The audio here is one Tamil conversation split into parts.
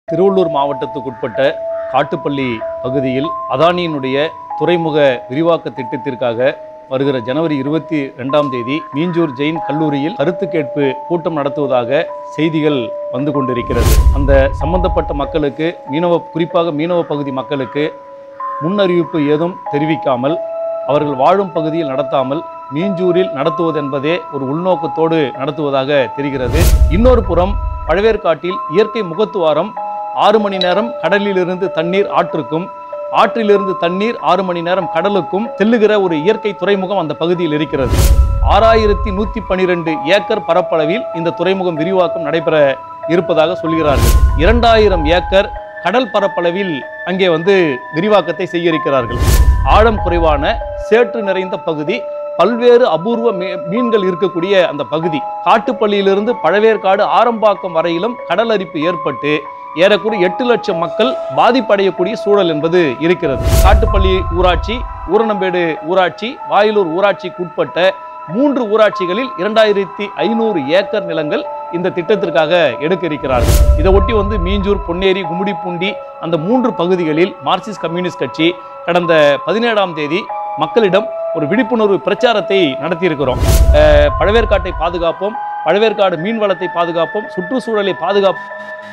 திருவள்ளூர் மாவட்டத்துக்குட்பட்ட காட்டுப்பள்ளி பகுதியில் அதானியினுடைய துறைமுக விரிவாக்க திட்டத்திற்காக வருகிற ஜனவரி இருபத்தி ரெண்டாம் தேதி மீஞ்சூர் ஜெயின் கல்லூரியில் கருத்து கேட்பு கூட்டம் நடத்துவதாக செய்திகள் வந்து கொண்டிருக்கிறது அந்த சம்பந்தப்பட்ட மக்களுக்கு மீனவ குறிப்பாக மீனவ பகுதி மக்களுக்கு முன்னறிவிப்பு ஏதும் தெரிவிக்காமல் அவர்கள் வாழும் பகுதியில் நடத்தாமல் மீஞ்சூரில் நடத்துவதென்பதே ஒரு உள்நோக்கத்தோடு நடத்துவதாக தெரிகிறது இன்னொரு புறம் பழவேற்காட்டில் இயற்கை முகத்துவாரம் ஆறு மணி நேரம் கடலிலிருந்து தண்ணீர் ஆற்றுக்கும் ஆற்றிலிருந்து தண்ணீர் ஆறு மணி நேரம் கடலுக்கும் செல்லுகிற ஒரு இயற்கை துறைமுகம் அந்த பகுதியில் இருக்கிறது ஆறாயிரத்தி நூற்றி பனிரெண்டு ஏக்கர் பரப்பளவில் இந்த துறைமுகம் விரிவாக்கம் நடைபெற இருப்பதாக சொல்கிறார்கள் இரண்டாயிரம் ஏக்கர் கடல் பரப்பளவில் அங்கே வந்து விரிவாக்கத்தை செய்ய இருக்கிறார்கள் ஆழம் குறைவான சேற்று நிறைந்த பகுதி பல்வேறு அபூர்வ மீ- மீன்கள் இருக்கக்கூடிய அந்த பகுதி காட்டுப்பள்ளியிலிருந்து பழவேற்காடு ஆரம்பாக்கம் வரையிலும் கடல் அரிப்பு ஏற்பட்டு ஏறக்குறைய எட்டு லட்சம் மக்கள் பாதிப்படையக்கூடிய சூழல் என்பது இருக்கிறது காட்டுப்பள்ளி ஊராட்சி ஊரணம்பேடு ஊராட்சி வாயிலூர் ஊராட்சிக்கு உட்பட்ட மூன்று ஊராட்சிகளில் இரண்டாயிரத்தி ஐநூறு ஏக்கர் நிலங்கள் இந்த திட்டத்திற்காக எடுக்க இருக்கிறார்கள் இதை ஒட்டி வந்து மீஞ்சூர் பொன்னேரி கும்மிடிப்பூண்டி அந்த மூன்று பகுதிகளில் மார்க்சிஸ்ட் கம்யூனிஸ்ட் கட்சி கடந்த பதினேழாம் தேதி மக்களிடம் ஒரு விழிப்புணர்வு பிரச்சாரத்தை நடத்தியிருக்கிறோம் அஹ், பழவேற்காட்டை பாதுகாப்போம் பழவேற்காடு மீன் வளத்தை பாதுகாப்போம் சுற்றுச்சூழலை பாதுகாப்போம்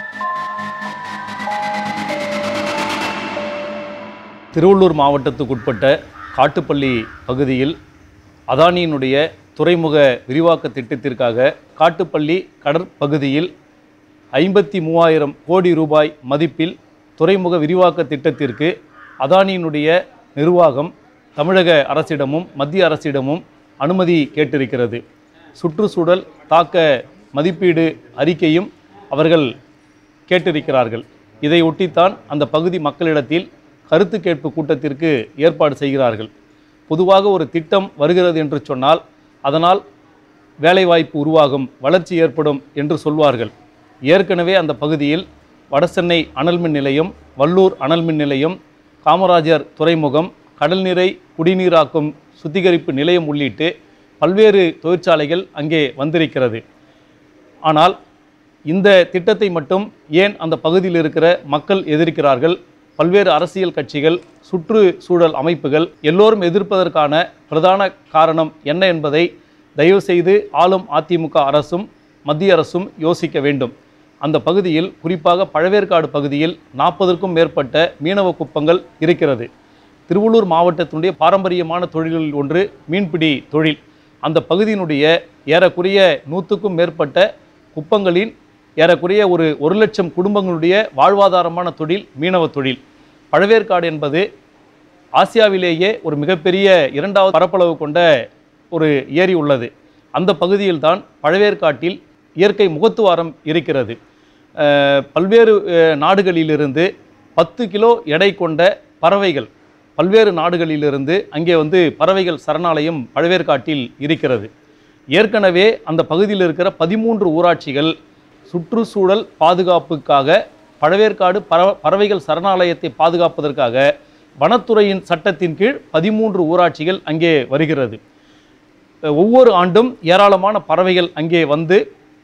திருவள்ளூர் மாவட்டத்துக்குட்பட்ட காட்டுப்பள்ளி பகுதியில் அதானியினுடைய துறைமுக விரிவாக்க திட்டத்திற்காக காட்டுப்பள்ளி கடற்பகுதியில் ஐம்பத்தி மூவாயிரம் கோடி ரூபாய் மதிப்பில் துறைமுக விரிவாக்க திட்டத்திற்கு அதானியினுடைய நிர்வாகம் தமிழக அரசிடமும் மத்திய அரசிடமும் அனுமதி கேட்டிருக்கிறது சுற்றுச்சூழல் தாக்க மதிப்பீடு அறிக்கையும் அவர்கள் கேட்டிருக்கிறார்கள் இதை ஒட்டித்தான் அந்த பகுதி மக்களிடத்தில் கருத்து கேட்பு கூட்டத்திற்கு ஏற்பாடு செய்கிறார்கள் பொதுவாக ஒரு திட்டம் வருகிறது என்று சொன்னால் அதனால் வேலைவாய்ப்பு உருவாகும் வளர்ச்சி ஏற்படும் என்று சொல்வார்கள் ஏற்கனவே அந்த பகுதியில் வடசென்னை அனல் மின் நிலையம் வல்லூர் அனல் மின் நிலையம் காமராஜர் துறைமுகம் கடல்நீரை குடிநீராக்கும் சுத்திகரிப்பு நிலையம் உள்ளிட்டு பல்வேறு தொழிற்சாலைகள் அங்கே வந்திருக்கிறது ஆனால் இந்த திட்டத்தை மட்டும் ஏன் அந்த பகுதியில் இருக்கிற மக்கள் எதிர்க்கிறார்கள் பல்வேறு அரசியல் கட்சிகள் சுற்றுச்சூழல் அமைப்புகள் எல்லோரும் எதிர்ப்பதற்கான பிரதான காரணம் என்ன என்பதை தயவு செய்து ஆளும் அதிமுக அரசும் மத்திய அரசும் யோசிக்க வேண்டும் அந்த பகுதியில் குறிப்பாக பழவேற்காடு பகுதியில் நாற்பதற்கும் மேற்பட்ட மீனவ குப்பங்கள் இருக்கிறது திருவள்ளூர் மாவட்டத்தினுடைய பாரம்பரியமான தொழில்களில் ஒன்று மீன்பிடி தொழில் அந்த பகுதியினுடைய ஏறக்குறைய நூற்றுக்கும் மேற்பட்ட குப்பங்களின் ஏறக்குறைய ஒரு ஒரு லட்சம் குடும்பங்களுடைய வாழ்வாதாரமான தொழில் மீனவ தொழில் பழவேற்காடு என்பது ஆசியாவிலேயே ஒரு மிகப்பெரிய இரண்டாவது பரப்பளவு கொண்ட ஒரு ஏரி உள்ளது அந்த பகுதியில்தான் பழவேற்காட்டில் இயற்கை முகத்துவாரம் இருக்கிறது அஹ், பல்வேறு அஹ், நாடுகளிலிருந்து பத்து கிலோ எடை கொண்ட பறவைகள் பல்வேறு நாடுகளிலிருந்து அங்கே வந்து பறவைகள் சரணாலயம் பழவேற்காட்டில் இருக்கிறது ஏற்கனவே அந்த பகுதியில் இருக்கிற பதிமூன்று ஊராட்சிகள் சுற்றுச்சூழல் பாதுகாப்புக்காக பழவேற்காடு பற பறவைகள் சரணாலயத்தை பாதுகாப்பதற்காக வனத்துறையின் சட்டத்தின் கீழ் பதிமூன்று ஊராட்சிகள் அங்கே வருகிறது அஹ் ஒவ்வொரு ஆண்டும் ஏராளமான பறவைகள் அங்கே வந்து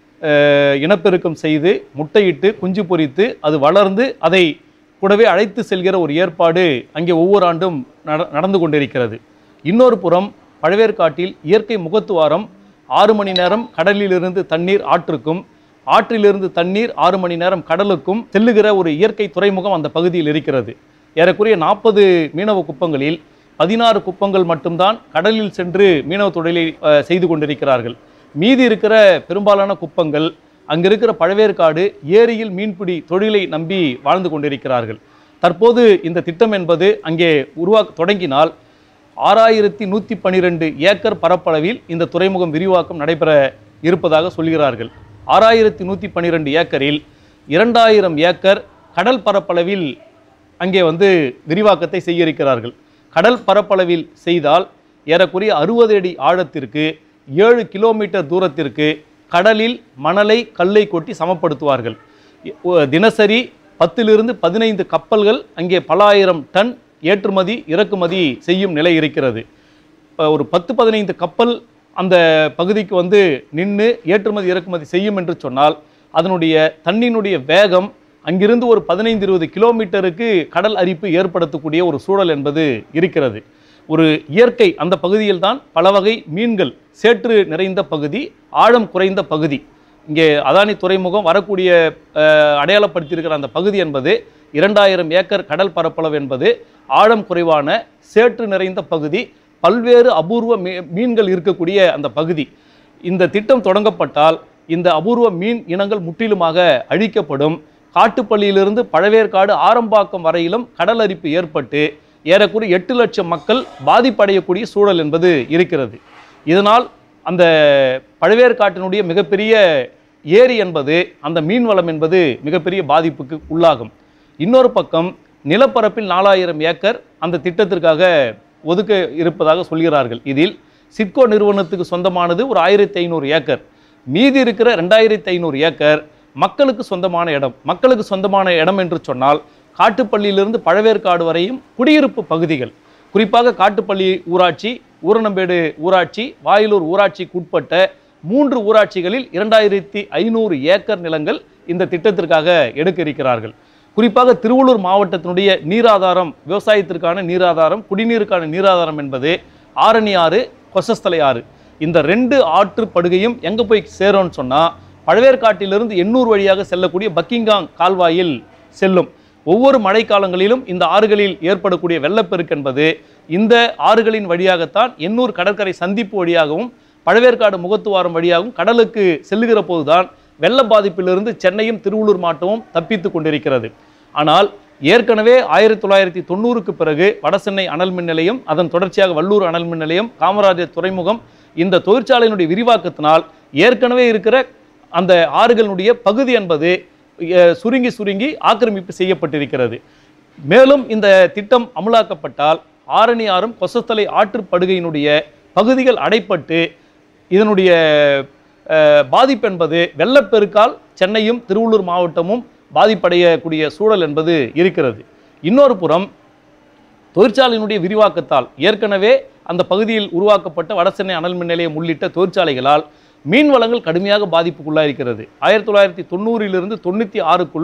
அஹ், இனப்பெருக்கம் செய்து முட்டையிட்டு குஞ்சு பொரித்து அது வளர்ந்து அதை கூடவே அழைத்து செல்கிற ஒரு ஏற்பாடு அங்கே ஒவ்வொரு ஆண்டும் நட நடந்து கொண்டிருக்கிறது இன்னொரு புறம் பழவேற்காட்டில் இயற்கை முகத்துவாரம் ஆறு மணி நேரம் கடலிலிருந்து தண்ணீர் ஆற்றுக்கும் ஆற்றிலிருந்து தண்ணீர் ஆறு மணி நேரம் கடலுக்கும் செல்லுகிற ஒரு இயற்கை துறைமுகம் அந்த பகுதியில் இருக்கிறது ஏறக்குறைய நாற்பது மீனவ குப்பங்களில் பதினாறு குப்பங்கள் மட்டும்தான் கடலில் சென்று மீனவ தொழிலை அஹ், செய்து கொண்டிருக்கிறார்கள் மீதி இருக்கிற பெரும்பாலான குப்பங்கள் அங்க இருக்கிற பழவேற்காடு ஏரியில் மீன்பிடி தொழிலை நம்பி வாழ்ந்து கொண்டிருக்கிறார்கள் தற்போது இந்த திட்டம் என்பது அங்கே உருவாக்க தொடங்கினால் ஆறாயிரத்தி நூற்றி பன்னிரெண்டு ஏக்கர் பரப்பளவில் இந்த துறைமுகம் விரிவாக்கம் நடைபெற இருப்பதாக சொல்கிறார்கள் ஆறாயிரத்தி நூற்றி பன்னிரெண்டு ஏக்கரில் இரண்டாயிரம் ஏக்கர் கடல் பரப்பளவில் அங்கே வந்து விரிவாக்கத்தை செய்ய இருக்கிறார்கள் கடல் பரப்பளவில் செய்தால் ஏறக்குறைய அறுபது அடி ஆழத்திற்கு ஏழு கிலோமீட்டர் தூரத்திற்கு கடலில் மணலை கல்லை கொட்டி சமப்படுத்துவார்கள் இ- ஒ- தினசரி பத்திலிருந்து பதினைந்து கப்பல்கள் அங்கே பல ஆயிரம் டன் ஏற்றுமதி இறக்குமதி செய்யும் நிலை இருக்கிறது இப்போ ஒரு பத்து பதினைந்து கப்பல் அந்த பகுதிக்கு வந்து நின்று ஏற்றுமதி இறக்குமதி செய்யும் என்று சொன்னால் அதனுடைய தண்ணியினுடைய வேகம் அங்கிருந்து ஒரு பதினைந்து இருபது கிலோமீட்டருக்கு கடல் அரிப்பு ஏற்படுத்தக்கூடிய ஒரு சூழல் என்பது இருக்கிறது ஒரு இயற்கை அந்த பகுதியில் தான் பல வகை மீன்கள் சேற்று நிறைந்த பகுதி ஆழம் குறைந்த பகுதி இங்கே அதானி துறைமுகம் வரக்கூடிய அஹ், அடையாளப்படுத்தியிருக்கிற அந்த பகுதி என்பது இரண்டாயிரம் ஏக்கர் கடல் பரப்பளவு என்பது ஆழம் குறைவான சேற்று நிறைந்த பகுதி பல்வேறு அபூர்வ மீ- மீன்கள் இருக்கக்கூடிய அந்த பகுதி இந்த திட்டம் தொடங்கப்பட்டால் இந்த அபூர்வ மீன் இனங்கள் முற்றிலுமாக அழிக்கப்படும் காட்டுப்பள்ளியிலிருந்து பழவேற்காடு ஆரம்பாக்கம் வரையிலும் கடல் அரிப்பு ஏற்பட்டு ஏறக்குறைய எட்டு லட்சம் மக்கள் பாதிப்படையக்கூடிய சூழல் என்பது இருக்கிறது இதனால் அந்த பழவேற்காட்டினுடைய மிகப்பெரிய ஏரி என்பது அந்த மீன் வளம் என்பது மிகப்பெரிய பாதிப்புக்கு உள்ளாகும் இன்னொரு பக்கம் நிலப்பரப்பில் நாலாயிரம் ஏக்கர் அந்த திட்டத்திற்காக ஒதுக்க இருப்பதாக சொல்கிறார்கள் இதில் சிட்கோ நிறுவனத்துக்கு சொந்தமானது ஒரு ஆயிரத்தி ஐநூறு ஏக்கர் மீதி இருக்கிற ரெண்டாயிரத்தி ஐநூறு ஏக்கர் மக்களுக்கு சொந்தமான இடம் மக்களுக்கு சொந்தமான இடம் என்று சொன்னால் காட்டுப்பள்ளியிலிருந்து பழவேற்காடு வரையும் குடியிருப்பு பகுதிகள் குறிப்பாக காட்டுப்பள்ளி ஊராட்சி ஊரணம்பேடு ஊராட்சி வாயிலூர் ஊராட்சிக்கு உட்பட்ட மூன்று ஊராட்சிகளில் இரண்டாயிரத்தி ஐநூறு ஏக்கர் நிலங்கள் இந்த திட்டத்திற்காக எடுக்க இருக்கிறார்கள் குறிப்பாக திருவள்ளூர் மாவட்டத்தினுடைய நீராதாரம் விவசாயத்திற்கான நீராதாரம் குடிநீருக்கான நீராதாரம் என்பது ஆரணி ஆறு கொசஸ்தலை ஆறு இந்த ரெண்டு ஆற்று படுகையும் எங்கே போய் சேரும்னு சொன்னால் பழவேற்காட்டிலிருந்து எண்ணூர் வழியாக செல்லக்கூடிய பக்கிங்காங் கால்வாயில் செல்லும் ஒவ்வொரு மழைக்காலங்களிலும் இந்த ஆறுகளில் ஏற்படக்கூடிய வெள்ளப்பெருக்கு என்பது இந்த ஆறுகளின் வழியாகத்தான் எண்ணூர் கடற்கரை சந்திப்பு வழியாகவும் பழவேற்காடு முகத்துவாரம் வழியாகவும் கடலுக்கு செல்லுகிற போதுதான் வெள்ள பாதிப்பிலிருந்து சென்னையும் திருவள்ளூர் மாவட்டமும் தப்பித்து கொண்டிருக்கிறது ஆனால் ஏற்கனவே ஆயிரத்தி தொள்ளாயிரத்தி தொண்ணூறுக்கு பிறகு வடசென்னை அனல் மின் நிலையம் அதன் தொடர்ச்சியாக வள்ளூர் அனல் மின் நிலையம் காமராஜர் துறைமுகம் இந்த தொழிற்சாலையினுடைய விரிவாக்கத்தினால் ஏற்கனவே இருக்கிற அந்த ஆறுகளுடைய பகுதி என்பது அஹ், சுருங்கி சுருங்கி ஆக்கிரமிப்பு செய்யப்பட்டிருக்கிறது மேலும் இந்த திட்டம் அமலாக்கப்பட்டால் ஆரணி ஆறும் கொசஸ்தலை ஆற்றுப்படுகையினுடைய பகுதிகள் அடைப்பட்டு இதனுடைய அஹ், பாதிப்பு என்பது வெள்ளப்பெருக்கால் சென்னையும் திருவள்ளூர் மாவட்டமும் பாதிப்படையக்கூடிய சூழல் என்பது இருக்கிறது இன்னொரு புறம் தொழிற்சாலையினுடைய விரிவாக்கத்தால் ஏற்கனவே அந்த பகுதியில் உருவாக்கப்பட்ட வடசென்னை அனல் மின் நிலையம் உள்ளிட்ட தொழிற்சாலைகளால் மீன் வளங்கள் கடுமையாக பாதிப்புக்குள்ளாயிருக்கிறது ஆயிரத்தி தொள்ளாயிரத்தி தொண்ணூறிலிருந்து தொண்ணூற்றி ஆறுக்குள்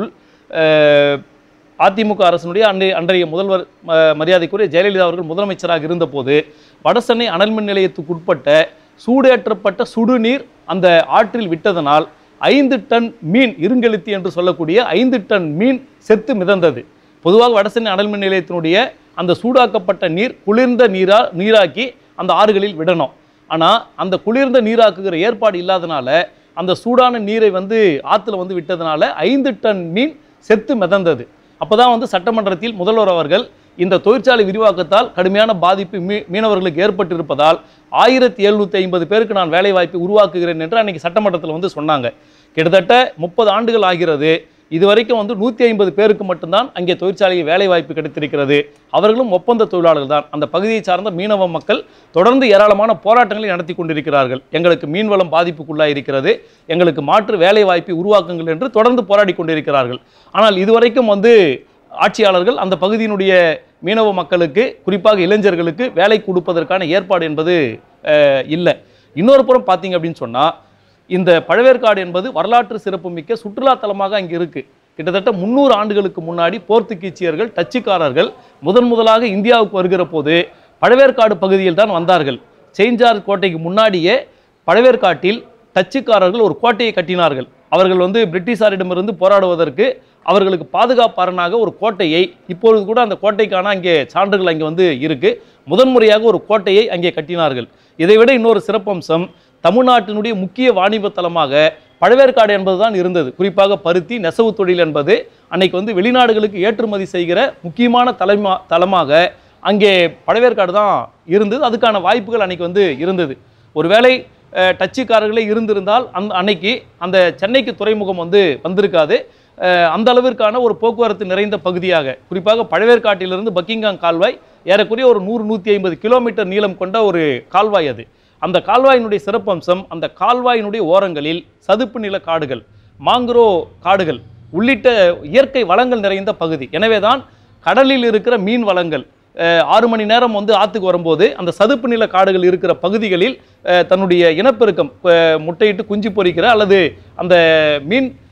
அஹ், அதிமுக அரசினுடைய அன்றைய அன்றைய முதல்வர் ம- மரியாதைக்குரிய ஜெயலலிதா அவர்கள் முதலமைச்சராக இருந்தபோது வடசென்னை அனல் மின் நிலையத்துக்கு உட்பட்ட சூடேற்றப்பட்ட சுடுநீர் அந்த ஆற்றில் விட்டதனால் ஐந்து டன் மீன் இருங்கெழுத்தி என்று சொல்லக்கூடிய ஐந்து டன் மீன் செத்து மிதந்தது பொதுவாக வடசென்னை அனல் மின் நிலையத்தினுடைய அந்த சூடாக்கப்பட்ட நீர் குளிர்ந்த நீரா நீராக்கி அந்த ஆறுகளில் விடணும் ஆனால் அந்த குளிர்ந்த நீராக்குகிற ஏற்பாடு இல்லாதனால அந்த சூடான நீரை வந்து ஆற்றுல வந்து விட்டதனால ஐந்து டன் மீன் செத்து மிதந்தது அப்பதான் வந்து சட்டமன்றத்தில் முதல்வர் அவர்கள் இந்த தொழிற்சாலை விரிவாக்கத்தால் கடுமையான பாதிப்பு மீ மீனவர்களுக்கு ஏற்பட்டிருப்பதால் ஆயிரத்தி எழுநூற்றி ஐம்பது பேருக்கு நான் வேலைவாய்ப்பை உருவாக்குகிறேன் என்று அன்னைக்கு சட்டமன்றத்தில் வந்து சொன்னாங்க கிட்டத்தட்ட முப்பது ஆண்டுகள் ஆகிறது இதுவரைக்கும் வந்து நூற்றி ஐம்பது பேருக்கு மட்டும்தான் அங்கே தொழிற்சாலையில் வேலைவாய்ப்பு கிடைத்திருக்கிறது அவர்களும் ஒப்பந்த தொழிலாளர்கள் தான் அந்த பகுதியை சார்ந்த மீனவ மக்கள் தொடர்ந்து ஏராளமான போராட்டங்களை நடத்தி கொண்டிருக்கிறார்கள் எங்களுக்கு மீன்வளம் பாதிப்புக்குள்ளாக இருக்கிறது எங்களுக்கு மாற்று வேலைவாய்ப்பை உருவாக்குங்கள் என்று தொடர்ந்து போராடி கொண்டிருக்கிறார்கள் ஆனால் இதுவரைக்கும் வந்து ஆட்சியாளர்கள் அந்த பகுதியினுடைய மீனவ மக்களுக்கு குறிப்பாக இளைஞர்களுக்கு வேலை கொடுப்பதற்கான ஏற்பாடு என்பது அஹ், இல்லை இன்னொரு புறம் பார்த்தீங்க அப்படின்னு சொன்னால் இந்த பழவேற்காடு என்பது வரலாற்று சிறப்புமிக்க சுற்றுலா தலமாக அங்கே இருக்கு கிட்டத்தட்ட முந்நூறு ஆண்டுகளுக்கு முன்னாடி போர்த்துகீச்சியர்கள் டச்சுக்காரர்கள் முதன் முதலாக இந்தியாவுக்கு வருகிற போது பழவேற்காடு பகுதியில் தான் வந்தார்கள் செயின்ட் கோட்டைக்கு முன்னாடியே பழவேற்காட்டில் டச்சுக்காரர்கள் ஒரு கோட்டையை கட்டினார்கள் அவர்கள் வந்து பிரிட்டிஷாரிடமிருந்து போராடுவதற்கு அவர்களுக்கு பாதுகாப்பாரனாக ஒரு கோட்டையை இப்பொழுது கூட அந்த கோட்டைக்கான அங்கே சான்றுகள் அங்கே வந்து இருக்கு முதன்முறையாக ஒரு கோட்டையை அங்கே கட்டினார்கள் இதைவிட இன்னொரு சிறப்பம்சம் தமிழ்நாட்டினுடைய முக்கிய வாணிப தலமாக பழவேற்காடு என்பதுதான் இருந்தது குறிப்பாக பருத்தி நெசவு தொழில் என்பது அன்னைக்கு வந்து வெளிநாடுகளுக்கு ஏற்றுமதி செய்கிற முக்கியமான தலைமா தலமாக அங்கே பழவேற்காடு தான் இருந்தது அதுக்கான வாய்ப்புகள் அன்னைக்கு வந்து இருந்தது ஒருவேளை அஹ், டச்சுக்காரர்களே இருந்திருந்தால் அந்த அன்னைக்கு அந்த சென்னைக்கு துறைமுகம் வந்து வந்திருக்காது அஹ், அந்த அளவிற்கான ஒரு போக்குவரத்து நிறைந்த பகுதியாக குறிப்பாக பழவேற்காட்டிலிருந்து பக்கிங்காங் கால்வாய் ஏறக்குறைய ஒரு நூறு நூற்றி ஐம்பது கிலோமீட்டர் நீளம் கொண்ட ஒரு கால்வாய் அது அந்த கால்வாயினுடைய சிறப்பம்சம் அந்த கால்வாயினுடைய ஓரங்களில் சதுப்பு நில காடுகள் மாங்குரோ காடுகள் உள்ளிட்ட இயற்கை வளங்கள் நிறைந்த பகுதி எனவேதான் கடலில் இருக்கிற மீன் வளங்கள் அஹ், ஆறு மணி நேரம் வந்து ஆற்றுக்கு வரும்போது அந்த சதுப்பு நில காடுகள் இருக்கிற பகுதிகளில் அஹ், தன்னுடைய இனப்பெருக்கம் அஹ், முட்டையிட்டு குஞ்சு பொரிக்கிற அல்லது அந்த மீன்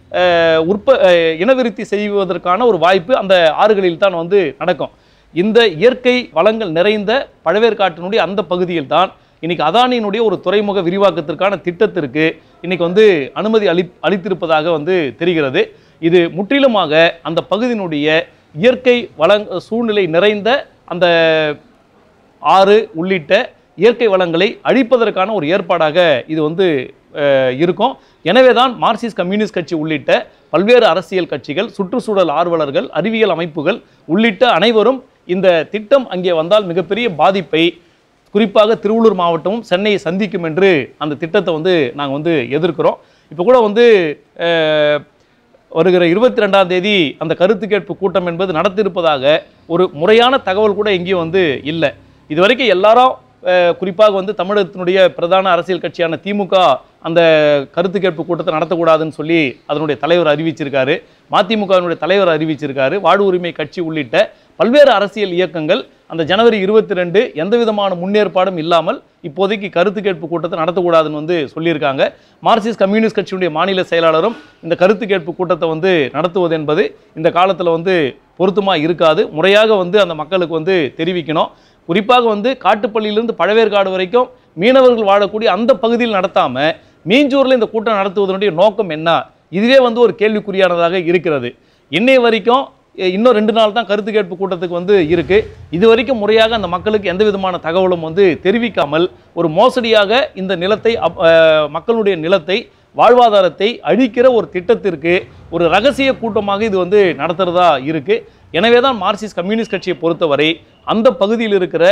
அஹ், உற்ப அஹ், இனவிருத்தி செய்வதற்கான ஒரு வாய்ப்பு அந்த ஆறுகளில் தான் வந்து நடக்கும் இந்த இயற்கை வளங்கள் நிறைந்த பழவேற்காட்டினுடைய அந்த பகுதியில் தான் இன்னைக்கு அதானியினுடைய ஒரு துறைமுக விரிவாக்கத்திற்கான திட்டத்திற்கு இன்னைக்கு வந்து அனுமதி அளி அளித்திருப்பதாக வந்து தெரிகிறது இது முற்றிலுமாக அந்த பகுதியினுடைய இயற்கை வளங் சூழ்நிலை நிறைந்த அந்த ஆறு உள்ளிட்ட இயற்கை வளங்களை அழிப்பதற்கான ஒரு ஏற்பாடாக இது வந்து அஹ், இருக்கும் எனவே தான் மார்க்சிஸ்ட் கம்யூனிஸ்ட் கட்சி உள்ளிட்ட பல்வேறு அரசியல் கட்சிகள் சுற்றுச்சூழல் ஆர்வலர்கள் அறிவியல் அமைப்புகள் உள்ளிட்ட அனைவரும் இந்த திட்டம் அங்கே வந்தால் மிகப்பெரிய பாதிப்பை குறிப்பாக திருவள்ளூர் மாவட்டமும் சென்னையை சந்திக்கும் என்று அந்த திட்டத்தை வந்து நாங்கள் வந்து எதிர்க்கிறோம் இப்போ கூட வந்து அஹ், வருகிற இருபத்தி ரெண்டாம் தேதி அந்த கருத்து கேட்பு கூட்டம் என்பது நடத்தியிருப்பதாக ஒரு முறையான தகவல் கூட எங்கேயும் வந்து இல்லை இது வரைக்கும் எல்லாரும் அஹ், குறிப்பாக வந்து தமிழகத்தினுடைய பிரதான அரசியல் கட்சியான திமுக அந்த கருத்து கேட்பு கூட்டத்தை நடத்தக்கூடாதுன்னு சொல்லி அதனுடைய தலைவர் அறிவிச்சிருக்காரு மதிமுகவினுடைய தலைவர் அறிவிச்சிருக்காரு வாழ் உரிமை கட்சி உள்ளிட்ட பல்வேறு அரசியல் இயக்கங்கள் அந்த ஜனவரி இருபத்தி ரெண்டு எந்த விதமான முன்னேற்பாடும் இல்லாமல் இப்போதைக்கு கருத்து கேட்பு கூட்டத்தை நடத்தக்கூடாதுன்னு வந்து சொல்லியிருக்காங்க மார்க்சிஸ்ட் கம்யூனிஸ்ட் கட்சியுடைய மாநில செயலாளரும் இந்த கருத்து கேட்பு கூட்டத்தை வந்து நடத்துவது என்பது இந்த காலத்தில் வந்து பொருத்தமாக இருக்காது முறையாக வந்து அந்த மக்களுக்கு வந்து தெரிவிக்கணும் குறிப்பாக வந்து காட்டுப்பள்ளியிலிருந்து பழவேற்காடு வரைக்கும் மீனவர்கள் வாழக்கூடிய அந்த பகுதியில் நடத்தாமல் மீஞ்சூரில் இந்த கூட்டம் நடத்துவதனுடைய நோக்கம் என்ன இதுவே வந்து ஒரு கேள்விக்குறியானதாக இருக்கிறது இன்னை வரைக்கும் எ, இன்னும் ரெண்டு நாள் தான் கருத்து கேட்பு கூட்டத்துக்கு வந்து இருக்கு இது வரைக்கும் முறையாக அந்த மக்களுக்கு எந்த விதமான தகவலும் வந்து தெரிவிக்காமல் ஒரு மோசடியாக இந்த நிலத்தை அப்- அஹ், மக்களுடைய நிலத்தை வாழ்வாதாரத்தை அழிக்கிற ஒரு திட்டத்திற்கு ஒரு ரகசிய கூட்டமாக இது வந்து நடத்துறதா இருக்கு எனவே தான் மார்க்சிஸ்ட் கம்யூனிஸ்ட் கட்சியை பொறுத்தவரை அந்த பகுதியில் இருக்கிற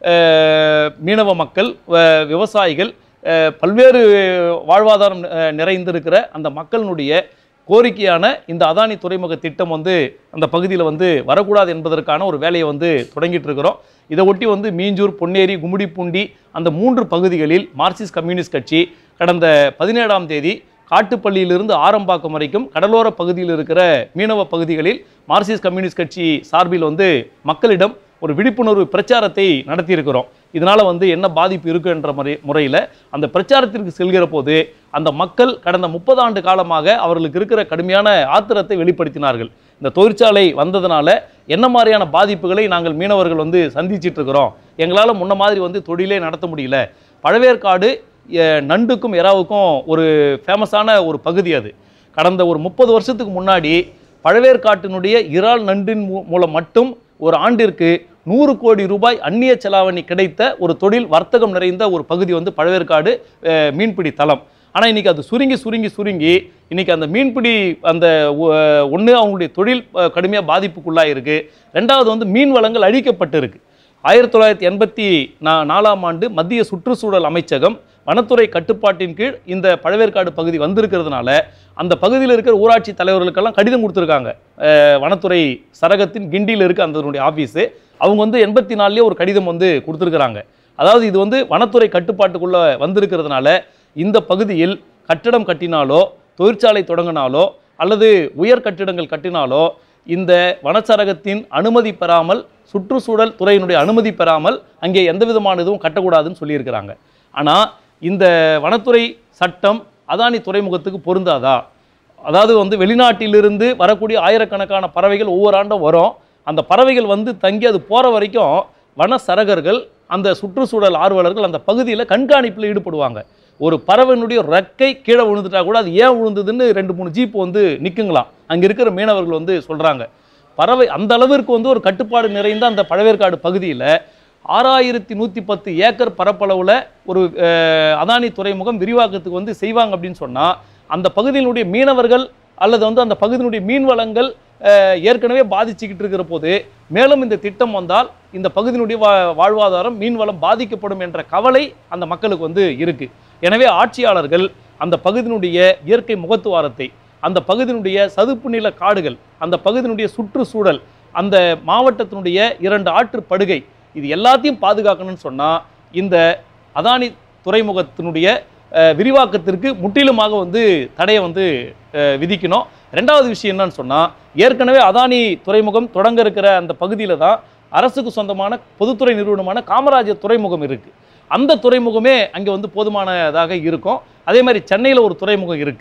அஹ், மீனவ மக்கள் வ- விவசாயிகள் அஹ், பல்வேறு வாழ்வாதாரம் அஹ், நிறைந்திருக்கிற அந்த மக்களினுடைய கோரிக்கையான இந்த அதானி துறைமுக திட்டம் வந்து அந்த பகுதியில் வந்து வரக்கூடாது என்பதற்கான ஒரு வேலையை வந்து தொடங்கிட்டு இருக்கிறோம் இதை ஒட்டி வந்து மீஞ்சூர் பொன்னேரி கும்மிடிப்பூண்டி அந்த மூன்று பகுதிகளில் மார்க்சிஸ்ட் கம்யூனிஸ்ட் கட்சி கடந்த பதினேழாம் தேதி காட்டுப்பள்ளியிலிருந்து ஆரம்பாக்கம் வரைக்கும் கடலோர பகுதியில் இருக்கிற மீனவ பகுதிகளில் மார்க்சிஸ்ட் கம்யூனிஸ்ட் கட்சி சார்பில் வந்து மக்களிடம் ஒரு விழிப்புணர்வு பிரச்சாரத்தை நடத்தியிருக்கிறோம் இதனால் வந்து என்ன பாதிப்பு இருக்கு என்ற முறை முறையில் அந்த பிரச்சாரத்திற்கு செல்கிற போது அந்த மக்கள் கடந்த முப்பது ஆண்டு காலமாக அவர்களுக்கு இருக்கிற கடுமையான ஆத்திரத்தை வெளிப்படுத்தினார்கள் இந்த தொழிற்சாலை வந்ததுனால என்ன மாதிரியான பாதிப்புகளை நாங்கள் மீனவர்கள் வந்து சந்திச்சிட்டு இருக்கிறோம் எங்களால் முன்ன மாதிரி வந்து தொழிலே நடத்த முடியல பழவேற்காடு அஹ், நண்டுக்கும் எறாவுக்கும் ஒரு ஃபேமஸான ஒரு பகுதி அது கடந்த ஒரு முப்பது வருஷத்துக்கு முன்னாடி பழவேற்காட்டினுடைய இறால் நண்டின் மூ- மூலம் மட்டும் ஒரு ஆண்டிற்கு நூறு கோடி ரூபாய் அந்நிய செலாவணி கிடைத்த ஒரு தொழில் வர்த்தகம் நிறைந்த ஒரு பகுதி வந்து பழவேற்காடு அஹ், மீன்பிடி தளம் ஆனால் இன்னைக்கு அது சுருங்கி சுருங்கி சுருங்கி இன்னைக்கு அந்த மீன்பிடி அந்த ஒன்று அவங்களுடைய தொழில் கடுமையாக பாதிப்புக்குள்ளாக இருக்கு ரெண்டாவது வந்து மீன் வளங்கள் அழிக்கப்பட்டு இருக்கு ஆயிரத்தி தொள்ளாயிரத்தி எண்பத்தி நா நாலாம் ஆண்டு மத்திய சுற்றுச்சூழல் அமைச்சகம் வனத்துறை கட்டுப்பாட்டின் கீழ் இந்த பழவேற்காடு பகுதி வந்திருக்கிறதுனால அந்த பகுதியில் இருக்கிற ஊராட்சி தலைவர்களுக்கெல்லாம் கடிதம் கொடுத்துருக்காங்க அஹ், வனத்துறை சரகத்தின் கிண்டியில் இருக்க அதனுடைய ஆஃபீஸு அவங்க வந்து எண்பத்தி நாலுலேயே ஒரு கடிதம் வந்து கொடுத்துருக்குறாங்க அதாவது இது வந்து வனத்துறை கட்டுப்பாட்டுக்குள்ளே வந்திருக்கிறதுனால இந்த பகுதியில் கட்டடம் கட்டினாலோ தொழிற்சாலை தொடங்கினாலோ அல்லது உயர் கட்டிடங்கள் கட்டினாலோ இந்த வனச்சரகத்தின் அனுமதி பெறாமல் சுற்றுச்சூழல் துறையினுடைய அனுமதி பெறாமல் அங்கே எந்த விதமான இதுவும் கட்டக்கூடாதுன்னு சொல்லியிருக்கிறாங்க ஆனால் இந்த வனத்துறை சட்டம் அதானி துறைமுகத்துக்கு பொருந்தாதா அதாவது வந்து வெளிநாட்டிலிருந்து வரக்கூடிய ஆயிரக்கணக்கான பறவைகள் ஒவ்வொரு ஆண்டும் வரும் அந்த பறவைகள் வந்து தங்கி அது போகிற வரைக்கும் வன சரகர்கள் அந்த சுற்றுச்சூழல் ஆர்வலர்கள் அந்த பகுதியில் கண்காணிப்பில் ஈடுபடுவாங்க ஒரு பறவையினுடைய ரெக்கை கீழே விழுந்துட்டா கூட அது ஏன் விழுந்ததுன்னு ரெண்டு மூணு ஜீப் வந்து நிற்குங்களாம் அங்கே இருக்கிற மீனவர்கள் வந்து சொல்கிறாங்க பறவை அந்த அளவிற்கு வந்து ஒரு கட்டுப்பாடு நிறைந்த அந்த பழவேற்காடு பகுதியில் ஆறாயிரத்தி நூற்றி பத்து ஏக்கர் பரப்பளவில் ஒரு அஹ், அதானி துறைமுகம் விரிவாக்கத்துக்கு வந்து செய்வாங்க அப்படின்னு சொன்னால் அந்த பகுதியினுடைய மீனவர்கள் அல்லது வந்து அந்த பகுதியினுடைய மீன் வளங்கள் அஹ், ஏற்கனவே பாதிச்சுக்கிட்டு இருக்கிற போது மேலும் இந்த திட்டம் வந்தால் இந்த பகுதியினுடைய வா வாழ்வாதாரம் மீன் வளம் பாதிக்கப்படும் என்ற கவலை அந்த மக்களுக்கு வந்து இருக்கு எனவே ஆட்சியாளர்கள் அந்த பகுதியினுடைய இயற்கை முகத்துவாரத்தை அந்த பகுதியினுடைய சதுப்பு நில காடுகள் அந்த பகுதியினுடைய சுற்றுச்சூழல் அந்த மாவட்டத்தினுடைய இரண்டு ஆற்று படுகை இது எல்லாத்தையும் பாதுகாக்கணும்னு சொன்னால் இந்த அதானி துறைமுகத்தினுடைய அஹ், விரிவாக்கத்திற்கு முற்றிலுமாக வந்து தடையை வந்து அஹ், விதிக்கணும் ரெண்டாவது விஷயம் என்னன்னு சொன்னால் ஏற்கனவே அதானி துறைமுகம் தொடங்க இருக்கிற அந்த பகுதியில் தான் அரசுக்கு சொந்தமான பொதுத்துறை நிறுவனமான காமராஜர் துறைமுகம் இருக்குது அந்த துறைமுகமே அங்கே வந்து போதுமானதாக இருக்கும் அதே மாதிரி சென்னையில் ஒரு துறைமுகம் இருக்குது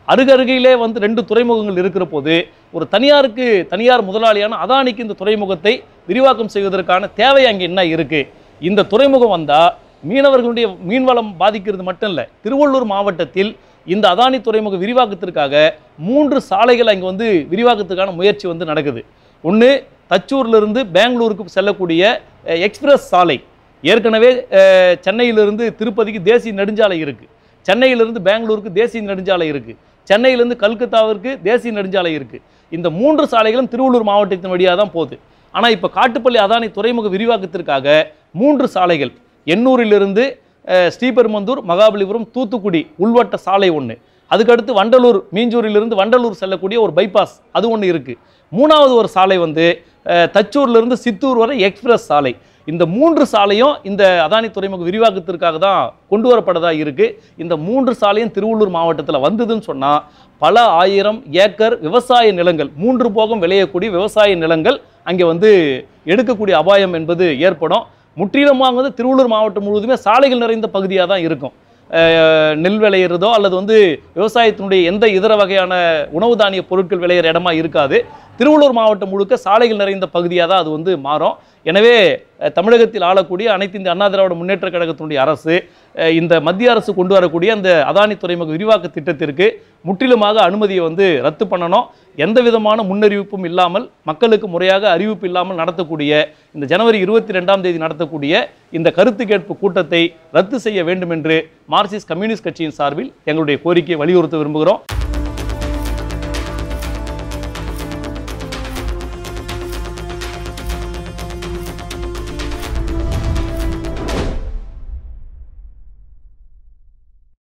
அருகருகையிலே வந்து ரெண்டு துறைமுகங்கள் இருக்கிற போது ஒரு தனியாருக்கு தனியார் முதலாளியான அதானிக்கு இந்த துறைமுகத்தை விரிவாக்கம் செய்வதற்கான தேவை அங்கே என்ன இருக்கு இந்த துறைமுகம் வந்தால் மீனவர்களுடைய மீன்வளம் பாதிக்கிறது மட்டும் இல்லை திருவள்ளூர் மாவட்டத்தில் இந்த அதானி துறைமுக விரிவாக்கத்திற்காக மூன்று சாலைகள் அங்கே வந்து விரிவாக்கத்துக்கான முயற்சி வந்து நடக்குது ஒன்று தச்சூர்லேருந்து பெங்களூருக்கு செல்லக்கூடிய அஹ், எக்ஸ்பிரஸ் சாலை ஏற்கனவே அஹ், சென்னையிலிருந்து திருப்பதிக்கு தேசிய நெடுஞ்சாலை இருக்குது சென்னையிலிருந்து பெங்களூருக்கு தேசிய நெடுஞ்சாலை இருக்குது சென்னையிலேருந்து கல்கத்தாவிற்கு தேசிய நெடுஞ்சாலை இருக்குது இந்த மூன்று சாலைகளும் திருவள்ளூர் மாவட்டத்தின் வழியாக தான் போகுது ஆனால் இப்போ காட்டுப்பள்ளி அதானி துறைமுக விரிவாக்கத்திற்காக மூன்று சாலைகள் எண்ணூரிலிருந்து அஹ், ஸ்ரீபெரும்பந்தூர் மகாபலிபுரம் தூத்துக்குடி உள்வட்ட சாலை ஒன்று அதுக்கடுத்து வண்டலூர் மீஞ்சூரிலிருந்து வண்டலூர் செல்லக்கூடிய ஒரு பைபாஸ் அது ஒன்று இருக்குது மூணாவது ஒரு சாலை வந்து அஹ், தச்சூர்லேருந்து சித்தூர் வரை எக்ஸ்பிரஸ் சாலை இந்த மூன்று சாலையும் இந்த அதானி துறைமுக விரிவாக்கத்திற்காக தான் கொண்டு வரப்படதா இருக்குது இந்த மூன்று சாலையும் திருவள்ளூர் மாவட்டத்தில் வந்ததுன்னு சொன்னால் பல ஆயிரம் ஏக்கர் விவசாய நிலங்கள் மூன்று போகம் விளையக்கூடிய விவசாய நிலங்கள் அங்கே வந்து எடுக்கக்கூடிய அபாயம் என்பது ஏற்படும் முற்றிலுமாக வந்து திருவள்ளூர் மாவட்டம் முழுவதுமே சாலைகள் நிறைந்த பகுதியாக தான் இருக்கும் அஹ் நெல் விளையிறதோ அல்லது வந்து விவசாயத்தினுடைய எந்த இதர வகையான உணவு தானிய பொருட்கள் விளையிற இடமா இருக்காது திருவள்ளூர் மாவட்டம் முழுக்க சாலைகள் நிறைந்த பகுதியாக தான் அது வந்து மாறும் எனவே அஹ், தமிழகத்தில் ஆளக்கூடிய அனைத்து இந்த அண்ணா திராவிட முன்னேற்ற கழகத்தினுடைய அரசு அஹ், இந்த மத்திய அரசு கொண்டு வரக்கூடிய அந்த அதானி துறைமுக விரிவாக்க திட்டத்திற்கு முற்றிலுமாக அனுமதியை வந்து ரத்து பண்ணணும் எந்த விதமான முன்னறிவிப்பும் இல்லாமல் மக்களுக்கு முறையாக அறிவிப்பு இல்லாமல் நடத்தக்கூடிய இந்த ஜனவரி இருபத்தி ரெண்டாம் தேதி நடத்தக்கூடிய இந்த கருத்து கேட்பு கூட்டத்தை ரத்து செய்ய வேண்டும் என்று மார்க்சிஸ்ட் கம்யூனிஸ்ட் கட்சியின் சார்பில் எங்களுடைய கோரிக்கையை வலியுறுத்த விரும்புகிறோம்